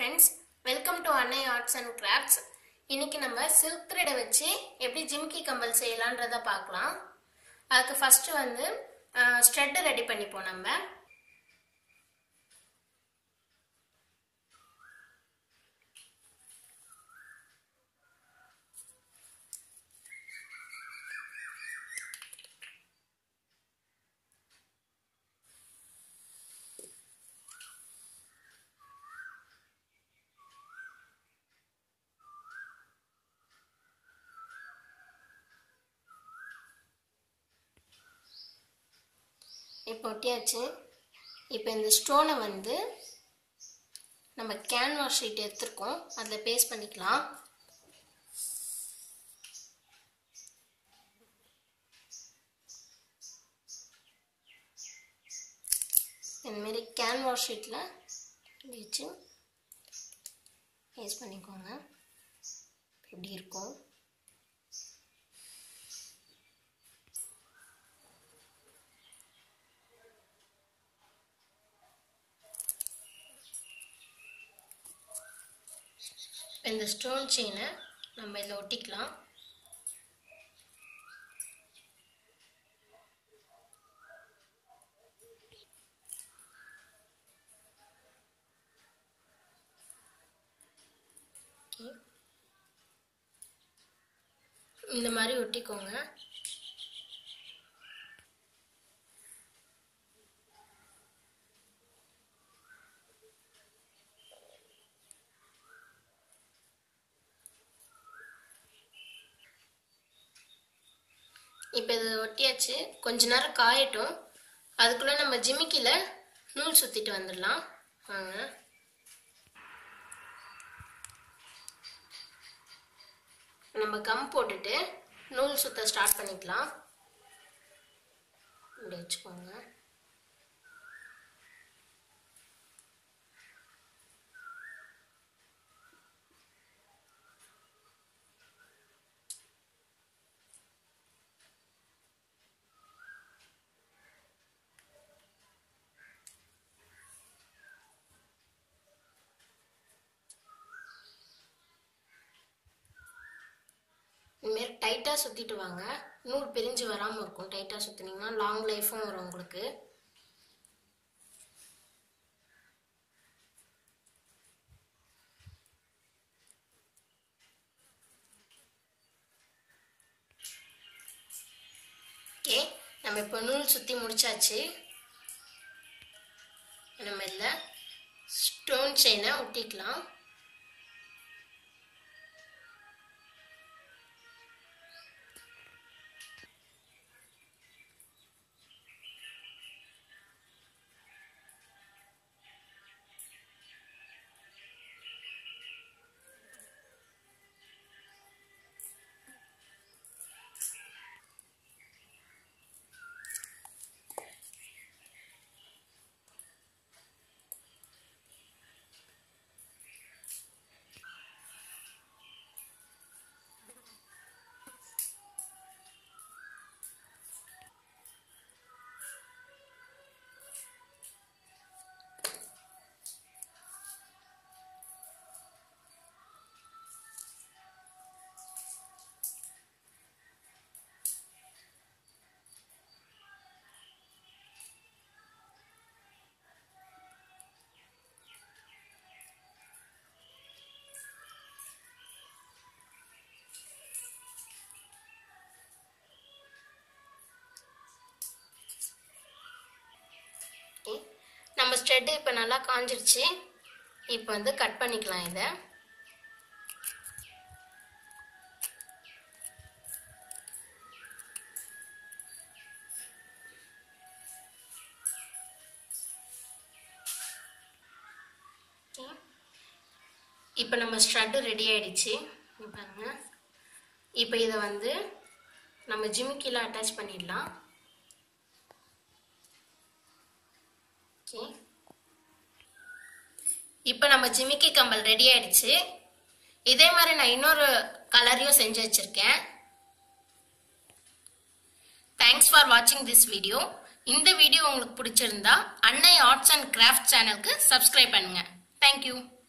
Friends welcome to Annai arts and crafts இன்னைக்கு நம்ம silk த்ரெடை வச்சு எப்படி ஜிம்கி கம்பல் செய்யலான்றத பார்க்கலாம் அதுக்கு ஃபர்ஸ்ட் வந்து ஸ்ட்ரெட் ரெடி பண்ணிப்போம் நம்ம இப்போ ஒட்டியாச்சு இப்போ இந்த ஸ்டோனை வந்து நம்ம கேன்வாஸ் ஷீட் எடுத்திருக்கோம் அதில் பேஸ்ட் பண்ணிக்கலாம் இந்தமாரி கேன்வாஸ் ஷீட்டில் வச்சு பேஸ்ட் பண்ணிக்கோங்க இப்படி இருக்கும் இந்த ஸ்டோன் செயினை நம்ம இதில் ஒட்டிக்கலாம் Okay. இந்த மாதிரி ஒட்டிக்கோங்க இப்போ இது ஒட்டியாச்சு கொஞ்ச நேரம் காயட்டும் அதுக்குள்ளே நம்ம ஜிமிக்கியில் நூல் சுற்றிட்டு வந்துடலாம் வாங்க நம்ம கம் போட்டுட்டு நூல் சுத்த ஸ்டார்ட் பண்ணிக்கலாம் இப்படி வச்சுக்கோங்க இதுமாரி டைட்டாக சுற்றிட்டு வாங்க நூல் பிரிஞ்சு வராமல் இருக்கும் டைட்டாக சுற்றினீங்கன்னா லாங் லைஃப்பும் வரும் உங்களுக்கு ஓகே நம்ம இப்போ நூல் சுற்றி முடிச்சாச்சு நம்ம இதில் ஸ்டோன் செயினை ஒட்டிக்கலாம் நம்ம ஸ்ட்ரெட்டு இப்போ நல்லா காஞ்சிருச்சு இப்போ வந்து கட் பண்ணிக்கலாம் இதை இப்போ நம்ம ஸ்ட்ரட்டு ரெடி ஆயிடுச்சு பாருங்க இப்போ இதை வந்து நம்ம ஜிமிக்கில அட்டாச் பண்ணிடலாம் ஓகே இப்போ நம்ம ஜிமிக்கி கம்பல் ரெடி ஆயிடுச்சு இதே மாதிரி நான் இன்னொரு கலரையும் செஞ்சு வச்சிருக்கேன் தேங்க்ஸ் ஃபார் வாட்சிங் திஸ் வீடியோ இந்த வீடியோ உங்களுக்கு பிடிச்சிருந்தா அன்னை ஆர்ட்ஸ் அண்ட் கிராஃப்ட் சேனலுக்கு சப்ஸ்கிரைப் பண்ணுங்க தேங்க்யூ